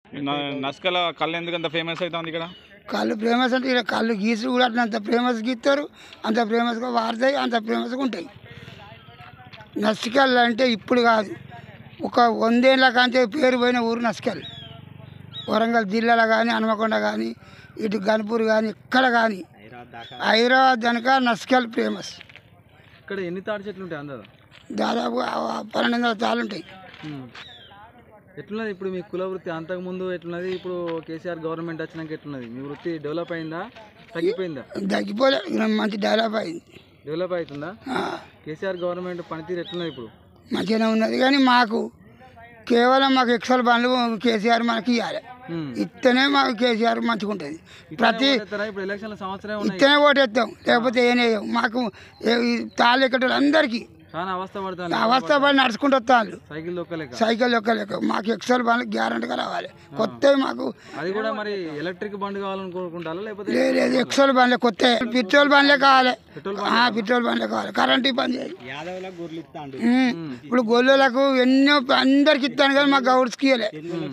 న- నస్కల కళ్ళు ఎందుకు అంత ఫేమస్ అవుతుంది ఇక్కడ కళ్ళు ఫేమస్ అంటే ఇక్కడ కళ్ళు గీసు కూడా అట్లా అంత ఫేమస్ గీస్తారు అంత ఫేమస్గా వాడతాయి అంత ఫేమస్గా ఉంటాయి నసికల్ అంటే ఇప్పుడు కాదు ఒక వందేళ్ళ కాంచే పేరు పోయిన ఊరు నసికల్ వరంగల్ జిల్లాలో కానీ హనుమకొండ కానీ ఇటు గన్పూర్ కానీ ఎక్కడ కానీ హైదరాబాద్ కనుక నసికల్ ఫేమస్ ఇక్కడ ఎన్ని తాటి చెట్లు ఉంటాయి అందరూ దాదాపు ఆ పన్నెండు వందల తాళ్ళు ఉంటాయి ఎట్లున్నది ఇప్పుడు మీ కుల వృత్తి అంతకుముందు ఎట్లున్నది ఇప్పుడు కేసీఆర్ గవర్నమెంట్ వచ్చినాక ఎట్లున్నది మీ వృత్తి డెవలప్ అయిందా తగ్గిపోయిందా తగ్గిపోలే ఇక మంచి డెవలప్ అయింది డెవలప్ అవుతుందా ఆ, కేసీఆర్ గవర్నమెంట్ పనితీరు ఎట్లున్నది ఇప్పుడు మంచిగానే ఉన్నది కానీ మాకు కేవలం మాకు ఎక్సల్ బండ్లు కేసీఆర్ మనకి ఇవ్వాలి ఉమ్. ఇస్తేనే మాకు కేసీఆర్ మంచిగా ఉంటుంది ప్రతి ఓటేస్తారా? ఇప్పుడు ఎలక్షన్ల సంవత్సరమే ఉన్నాయి ఇస్తేనే ఓటేస్తాం లేకపోతే ఏనేయం మాకు ఏ- ఈ తాళ్ళు ఎక్కడం అందరికీ చాలా అవస్థ పడతాను అవస్థ పడి నడుచుకుంటూ వస్తాను సైకిల్ దొక్కలేక సైకిల్ ఎక్కలేక మాకు ఎక్సల్ బండ్లు గ్యారంటీగా రావాలి కొత్తవి మాకు అది కూడా మరి ఎలక్ట్రిక్ బండి కావాలని కోరుకుంటారా లేకపోతే లే- లేదు ఎక్సల్ బండ్లే కొత్త పెట్రోల్ బండ్లే కావాలి ఆ, పెట్రోల్ బండ్లే కావాలి కరెంట్ పని చేయాలి ఉమ్. ఇప్పుడు గొల్లలకు ఎన్నో అందరికి ఇస్తాను కానీ మా గౌడ్స్కి ఇవ్వలే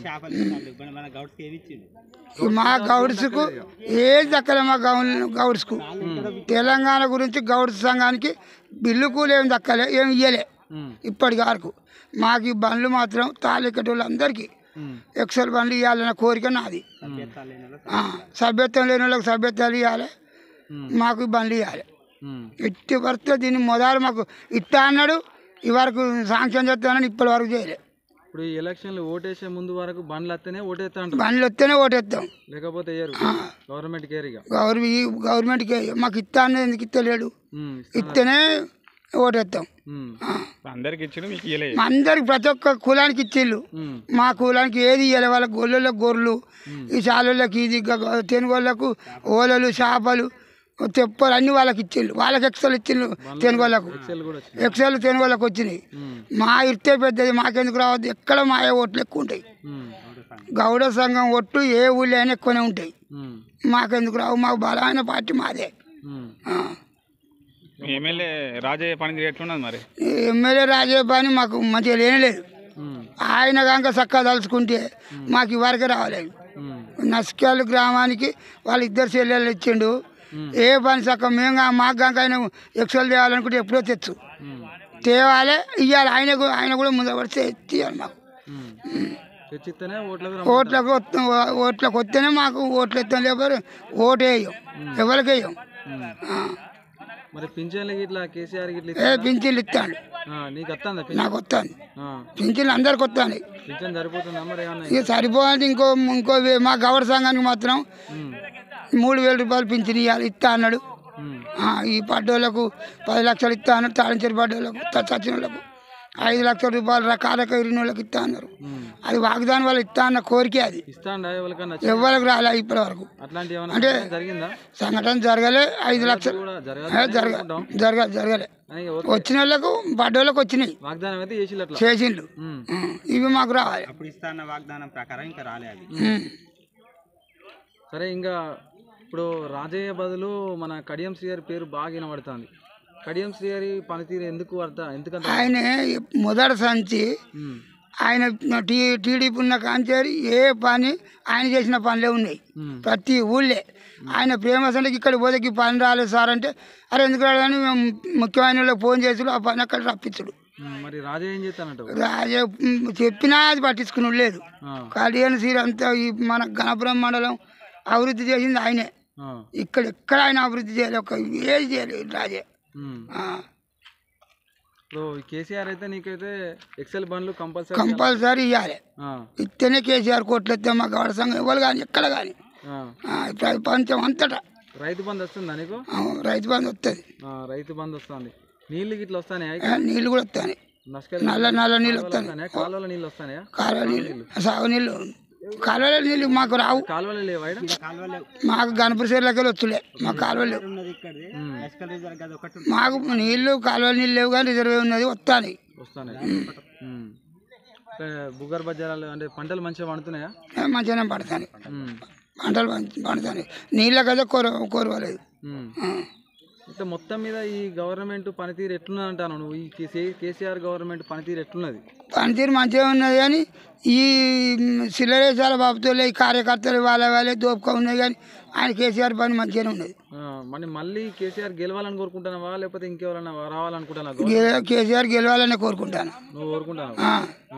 ఈ మా గౌడ్స్కు ఏది దక్కలే మా గౌన్ గౌడ్స్కు తెలంగాణ గురించి గౌడ్స్ సంఘానికి బిల్లు కూలి ఏం దక్కలే ఏం ఇయ్యలే ఉమ్. ఇప్పటి వరకు మాకు ఈ బండ్లు మాత్రం తాలికటోళ్ళందరికీ ఉమ్. ఎక్సెల్ బండ్లు ఇవ్వాలన్న కోరిక నాది ఆ, సభ్యత్వం లేని వాళ్ళకి సభ్యత్వాలు ఇవ్వాలి ఉమ్. మాకు ఈ బండ్లు ఇవ్వాలి ఉమ్. ఎట్టి వస్తే దీన్ని మొదలు మాకు ఇస్తా అన్నాడు ఈ వరకు శాంక్షన్ చేస్తానని ఇప్పటి వరకు చేయలే ఇప్పుడు ఈ ఎలక్షన్లు ఓటేసే ముందు వరకు బండ్లు వస్తేనే ఓటేస్తా అంటారు బండ్లు వస్తేనే ఓటేస్తాం లేకపోతే వేయరు గవర్నమెంట్ కేరీగా గవర్నమెంట్ ఈ గవర్నమెంట్కి మాకు ఇస్తా అన్నది ఎందుకు ఇస్తలేడు ఇస్తేనే ఓటేస్తాం ఆ. అందరికి ఇచ్చిన మీకు ఇయ్యలే మా అందరికి ప్రతి ఒక్క కులానికి ఇచ్చిళ్ళు మా కులానికి ఏది ఇవ్వాలి వాళ్ళ గొల్లలకు గొర్రెలు ఈ చాలళ్ళకి ఇది గ- తెనుగోళ్ళకు ఓలలు చేపలు తెప్పలు అన్ని వాళ్ళకి ఇచ్చిళ్ళు వాళ్ళకి ఎక్సెల్ ఇచ్చిళ్ళు తెనుగోళ్ళకు కూడా ఎక్సెల్ తెనుగోళ్ళకు వచ్చినాయి మా ఇర్తే పెద్దది మాకెందుకు రావద్దు ఎక్కడ మా ఓట్లు ఎక్కువ ఉంటాయి గౌడ సంఘం ఒట్టు ఏ ఊళ్ళో అయినా ఎక్కువనే ఉంటాయి మాకెందుకు రావు మాకు బలమైన పార్టీ మాదే ఆ. మీ ఎమ్మెల్యే రాజయ్య పనితీరు ఎట్లున్నది మరి ఈ ఎమ్మెల్యే రాజే పని మాకు మంచిగా లేనలేదు ఆయన కనుక చక్కగా తలుచుకుంటే మాకు ఇవరకే రాలేదు నస్కాలు గ్రామానికి వాళ్ళ ఇద్దరు చెల్లెళ్ళు ఇచ్చిండు ఏ పని చక్క మేము గా- మాకు కనుక ఆయన ఎక్సెల్ తేవాలనుకుంటే ఎప్పుడో తెచ్చు తేవాలి ఇవ్వాలి ఆయన కూడా ఆయన కూడా ముందు పడితే తీయాలి మాకు తెచ్చిస్తేనే ఓట్లకు ఓట్లకు వస్తాం ఓట్లకు వస్తేనే మాకు ఓట్లు ఎత్తాం లేకపోతే ఓటు వేయం ఎవరికి వేయం ఆ. మరి పింఛన్లకి ఇట్లా కేసీఆర్ ఇట్లా ఏ పింఛన్లు ఇస్తాడు ఆ, నీకు వస్తుందా నాకు వస్తాను ఆ, పింఛన్లు అందరికి వస్తాను పింఛన్ సరిపోతుందా మరి ఏమన్నా ఇక సరిపోవాలి ఇంకో ఇంకో వే- మా గౌడ సంఘానికి మాత్రం ఉమ్, మూడు వేల రూపాయలు పింఛన్ ఇవ్వాలి ఇస్తా అన్నాడు ఉమ్, ఆ, ఈ పడ్డోళ్ళకు పది లక్షలు ఇస్తా అన్నాడు తాడించరి పడ్డోళ్ళకు త- చచ్చిన వాళ్ళకు ఐదు లక్షల రూపాయలు రకాలకు ఇరిన వాళ్ళకి ఇస్తా అన్నారు ఉమ్. అది వాగ్దానం వాళ్ళు ఇస్తా అన్న కోరికే అది ఇస్తాండా ఎవరికన్నా ఎవరికి రాలే ఇప్పటి వరకు అట్లాంటి ఏమన్నా అంటే- సంఘటన జరిగిందా సంఘటన జరగలే ఐదు లక్షలు కూడా ఏ, జరగదు జరగ జరగ జరగలే అని ఓకే. వచ్చిన వాళ్ళకు పడ్డోళ్ళకి వచ్చినాయి వాగ్దానం అయితే చేసి అట్లా చేసిండ్లు ఉమ్, ఉం. ఇవి మాకు రావాలి అప్పుడు ఇస్తా అన్న వాగ్దానం ప్రకారం ఇంకా రాలే అది ఉం. సరే ఇంకా ఇప్పుడు రాజయ్య బదులు మన కడియం శ్రీగారి పేరు బాగా వినబడుతుంది కడియం శ్రీగారి పనితీరు ఎందుకు అర్థం ఎందుకంత ఆయన మొదటి సంచి ఉమ్, ఆయన టీ టీడీపీ ఉన్న కాంచేరి ఏ పని ఆయన చేసిన పనులే ఉన్నాయి ఉమ్, ప్రతి ఊళ్ళే ఆయన ఫేమస్ అంటే ఇక్కడ పోతే ఈ పని రాలేదు సార్ అంటే అరే ఎందుకు రాలేదని మేము ముఖ్యమైన వాళ్ళకి ఫోన్ చేసుడు ఆ పని అక్కడ రప్పించుడు ఉమ్, మరి రాజయ్య ఏం చేస్తానంట రాజే చెప్పినా అది పట్టించుకుని లేదు కళ్యాణ్ సీర్ అంతా ఈ మన గణపురం మండలం అభివృద్ధి చేసింది ఆయనే ఇక్కడ ఎక్కడ ఆయన అభివృద్ధి చేయలేదు ఒక ఏది చేయలేదు రాజే ఆ, ఇప్పుడు కేసీఆర్ అయితే నీకైతే ఎక్సెల్ బండ్లు కంపల్సరీ కంపల్సరీ ఇవ్వాలి ఇస్తేనే కేసీఆర్ కోట్లు ఎత్తే మా గౌడ సంఘం ఇవ్వాలి కానీ ఎక్కడ కానీ ప్రపంచం అంతటా రైతు బంధు వస్తుందా నీకు ఆ, రైతు బంధు వస్తుంది ఆ, రైతు బంధు వస్తుంది నీళ్ళు గిట్ల వస్తానే నీళ్ళు కూడా వస్తాయి నష్టకాలు నల్ల నల్ల నీళ్ళు వస్తాయి వస్తానే కాలువల నీళ్ళు వస్తానే కాలువ నీళ్ళు సాగు నీళ్ళు కాలువలో నీళ్ళు మాకు రావు కాలువలు లేవా ఈడ? మాకు గణపతి చీరలకి వచ్చులే మా కాలువలు ఉన్నది ఇక్కడిది ఎస్కల్ రిజర్వ్ అది ఒకటి మాకు నీళ్ళు కాలువ నీళ్ళు లేవు కానీ రిజర్వే ఉన్నది వస్తాయి వస్తానే ఉమ్. అంటే భూగర్భ జలాలు అంటే పంటలు మంచిగా పండుతున్నాయా మంచిగానే పడతాయి ఉమ్. పంటలు మంచి- పండుతాయి నీళ్ళకైతే కోర కోరవలేదు ఉమ్. ఆ. అయితే మొత్తం మీద ఈ గవర్నమెంట్ పనితీరు ఎట్లున్నది అంటాను నువ్వు ఈ కేసీ- కేసీఆర్ గవర్నమెంట్ పనితీరు ఎట్లున్నది పనితీరు మంచిగా ఉన్నది కానీ ఈ సిల్లరేసాల బాబుతో ఈ కార్యకర్తలు వాళ్ళ వాళ్ళే దోపుగా ఉన్నాయి కానీ ఆయన కేసీఆర్ పని మంచిగానే ఉన్నది ఆ, మరి మళ్ళీ కేసీఆర్ గెలవాలని కోరుకుంటున్నావా లేకపోతే ఇంకెవరన్నా రావాలనుకుంటున్నావా గే- కేసీఆర్ గెలవాలని కోరుకుంటాను నువ్వు కోరుకుంటున్నావు ఆ.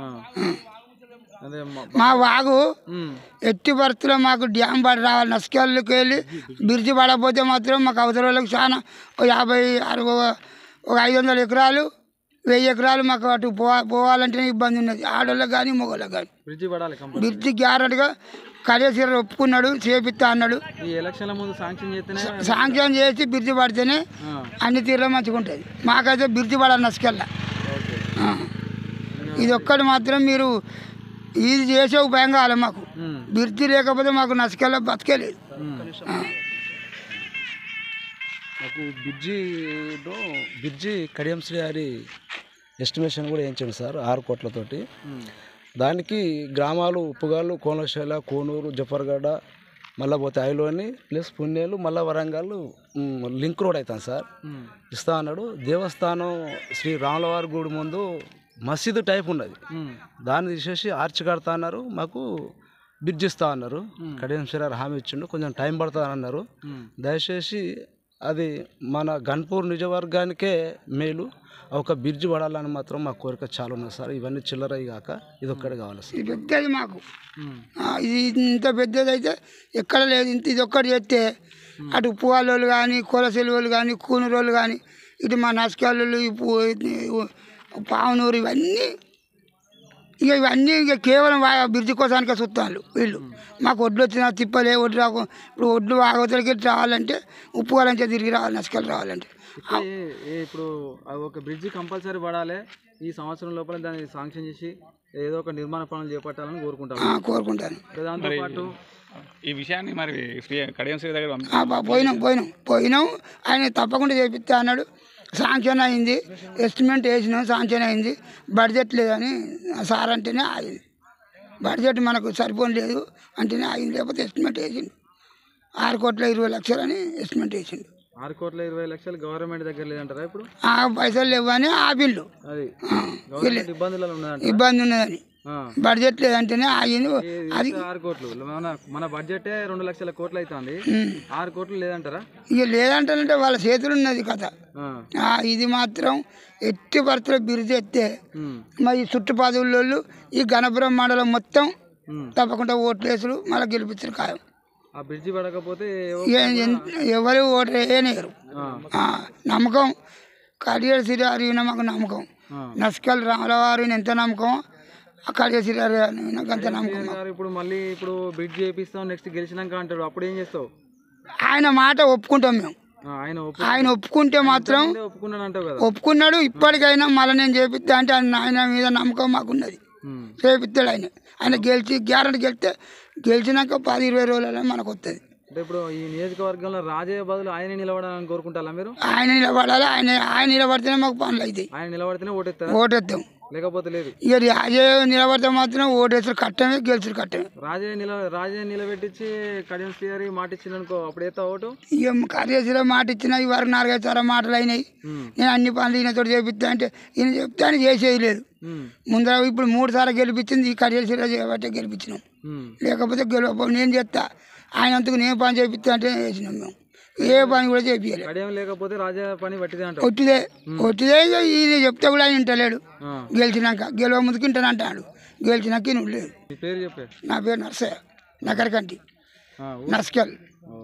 అదే మ- మా వాగు ఉమ్, ఎట్టి పరిస్థితుల్లో మాకు డ్యామ్ పడి రావాలి నస్కెళ్ళకి వెళ్ళి బిర్జి పడకపోతే మాత్రం మాకు అవసరం వాళ్ళకి చాలా ఓ యాభై అరవై ఒక ఐదు వందల ఎకరాలు వెయ్యి ఎకరాలు మాకు అటు పో పోవాలంటేనే ఇబ్బంది ఉన్నది ఆడోళ్ళకి కానీ మగవాళ్ళకి కానీ బ్రిడ్జి పడాలి కంపల్సరీ బిర్జి గ్యారెంట్గా కడేసీర ఒప్పుకున్నాడు చేపిస్తా అన్నాడు ఈ ఎలక్షన్ల ముందు శాంక్షన్ చేస్తేనే సాంక్షన్ చేసి బిర్జి పడితేనే ఆ, అన్ని తీరులో మంచిగా ఉంటుంది మాకైతే బిర్జి పడాలి నసుకెళ్ళ ఓకే ఇది ఒక్కటి మాత్రం మీరు ఇది చేసే ఉపాయం కావాలి మాకు ఉమ్, బిర్జి లేకపోతే మాకు నసుకెళ్ళ బతికేలేదు ఉమ్. నాకు బిర్జీలో బిర్జి కడియం శ్రీ గారి ఎస్టిమేషన్ కూడా వేయించాడు సార్ ఆరు కోట్లతోటి దానికి గ్రామాలు ఉప్పుగాళ్ళు కోనశైల కోనూరు జఫర్గడ్డ మళ్ళీ పోతే ఐలోని ప్లస్ పుణ్యాలు మళ్ళీ వరంగల్ ఉమ్, లింక్ రోడ్ అవుతాను సార్ ఉమ్, ఇస్తా అన్నాడు దేవస్థానం శ్రీ రాములవారి గుడి ముందు మసీదు టైప్ ఉన్నది ఉమ్, దాన్ని తీసేసి ఆర్చి కడతా అన్నారు మాకు బ్రిడ్జ్ ఇస్తా అన్నారు కడియం శ్రీ గారు హామీ ఇచ్చిండు కొంచెం టైం పడుతుంది అన్నారు ఉమ్. దయచేసి అది మన గన్పూర్ నిజవర్గానికే మేలు ఒక బ్రిడ్జ్ పడాలని మాత్రం మా కోరిక చాలా ఉన్నది సార్ ఇవన్నీ చిల్లరవి కాక ఇది ఒక్కటి కావాలి సార్ ఇది పెద్దది మాకు ఉమ్, ఆ, ఇది ఇంత పెద్దది అయితే ఎక్కడ లేదు ఇంత ఇది ఒక్కటి చేస్తే అటు పువ్వాలోళ్ళు కానీ కోలసెలువలు కానీ కూనూరోళ్ళు కానీ ఇటు మా నసకాళ్ళు ఈ పు- ఈ పావునూరు ఇవన్నీ ఇక ఇవన్నీ ఇక కేవలం వా- బిర్జి కోసానికే చూస్తాను వీళ్ళు మాకు ఒడ్లు వచ్చిన తిప్పలే ఒడ్లు రాకు ఇప్పుడు ఒడ్లు ఆగవతలకి రావాలంటే ఉప్పు వాళ్ళంటే తిరిగి రావాలి నసకాలు రావాలంటే ఇప్పుడు ఏ- ఏ- ఇప్పుడు ఆ ఒక బ్రిడ్జి కంపల్సరీ పడాలి ఈ సంవత్సరం లోపల దాన్ని శాంక్షన్ చేసి ఏదో ఒక నిర్మాణ పనులు చేపట్టాలని కోరుకుంటాం ఆ, కోరుకుంటాను దాంతో పాటు ఈ విషయాన్ని మరి శ్రీ కడియం శ్రీ దగ్గర పంపి ఆ, బా- పోయినాం పోయినాం పోయినాం ఆయన తప్పకుండా చేపిస్తా అన్నాడు శాంక్షన్ అయింది ఎస్టిమేట్ వేసినాం శాంక్షన్ అయింది బడ్జెట్ లేదని ఆ సార్ అంటేనే ఆగింది బడ్జెట్ మనకు సరిపోని లేదు అంటేనే ఆగింది లేకపోతే ఎస్టిమేట్ వేసిండు ఆరు కోట్ల ఇరవై లక్షలని ఎస్టిమేట్ వేసిండు ఆరు కోట్ల ఇరవై లక్షలు గవర్నమెంట్ దగ్గర లేదంటారా ఇప్పుడు ఆ పైసలు లేవని ఆపిల్లు అది ఆ, గవర్నమెంట్ ఇబ్బందులలో ఉన్నదంట ఇబ్బంది ఉన్నదని ఆ. బడ్జెట్ లేదంటేనే ఆగింది ఈ అది ఇస్తే ఆరు కోట్లు మన మన బడ్జెటే రెండు లక్షల కోట్లు అవుతుంది ఉమ్. ఆరు కోట్లు లేదంటారా ఇక లేదంటే వాళ్ళ చేతులు ఉన్నది కథ ఆ. ఆ, ఇది మాత్రం ఎట్టి భర్తలో బిరుదు ఎత్తే ఉమ్. మరి చుట్టుపాదుల్లో ఈ గణపురం మండలం మొత్తం ఉమ్. తప్పకుండా ఓట్లేసుడు మళ్ళీ గెలిపించారు ఖాయం ఆ బ్రిడ్జి పడకపోతే ఏవో- ఇక ఎన్- ఎవరు ఓటు వేయలేరు ఆ. ఆ, నమ్మకం కడియర్ సిరారి మాకు నమ్మకం ఆ. నస్కల్ రామలవారి ఎంత నమ్మకం ఆ కడియర్ సిరారి నాకు అంత నమ్మకం కేసీఆర్ గారు ఇప్పుడు మళ్ళీ ఇప్పుడు బ్రిడ్జ్ చేపిస్తాం నెక్స్ట్ గెలిచినాక అంటాడు అప్పుడు ఏం చేస్తావు ఆయన మాట ఒప్పుకుంటాం మేము ఆ, ఆయన ఒప్పు ఆయన ఒప్పుకుంటే మాత్రం ముందే ఒప్పుకున్నాడు అంటావు కదా ఒప్పుకున్నాడు ఇప్పటికైనా మళ్ళీ నేను చేపిస్తా అంటే ఆయన ఆయన మీద నమ్మకం మాకున్నది ఉమ్. చేపిస్తాడు ఆయన ఆయన గెలిచి గ్యారెంటీ గెలిస్తే గెలిచినాక పది ఇరవై రోజులలో మనకు వస్తుంది అంటే ఇప్పుడు ఈ నియోజకవర్గంలో రాజయ్య బదులు ఆయన నిలబడాలని కోరుకుంటారా మీరు ఆయన నిలబడాలి ఆయన ఆయన నిలబడితేనే మాకు పనులు అవుతాయి ఆయన నిలబడితేనే ఓటేస్తారా ఓటేస్తాం లేకపోతే లేదు ఇక రాజే నిలబడితే మాత్రం ఓటేసారు కట్టమే గెలిచారు కట్టమే రాజయ్య నిల రాజయ్య నిలబెట్టించి కడియం శ్రీగారి మాట ఇచ్చిందనుకో అప్పుడు ఎత్తా ఓటు ఇక కార్యశీల మాట ఇచ్చిన ఈ వరకు నాలుగైదు సార్లు మాటలు అయినాయి ఉమ్. నేను అన్ని పనులు ఈయనతో చేపిస్తా అంటే ఈయన చెప్తే ఆయన చేసేది లేదు ఉమ్. ముందర ఇప్పుడు మూడు సార్లు గెలిపించింది ఈ కార్యశీల చేయబట్టే గెలిపించినాం ఉమ్. లేకపోతే గెలవ నేను చేస్తా ఆయన అంతకు నేను పని చేపిస్తా అంటే చేసినాం మేము ఏ పని కూడా చేపించలేదు కడియం లేకపోతే రాజయ్య పని పట్టిదే అంటావు ఒట్టిదే ఒట్టిదే ఇక ఈయన చెప్తే కూడా ఆయన వింటలేడు ఆ. గెలిచినాక గెలవ ముందుకు వింటాను అంటాడు గెలిచినాక నువ్వు లేదు నీ పేరు చెప్పే నా పేరు నర్సయ్య నగరకంటి ఆ, ఊ- నస్కల్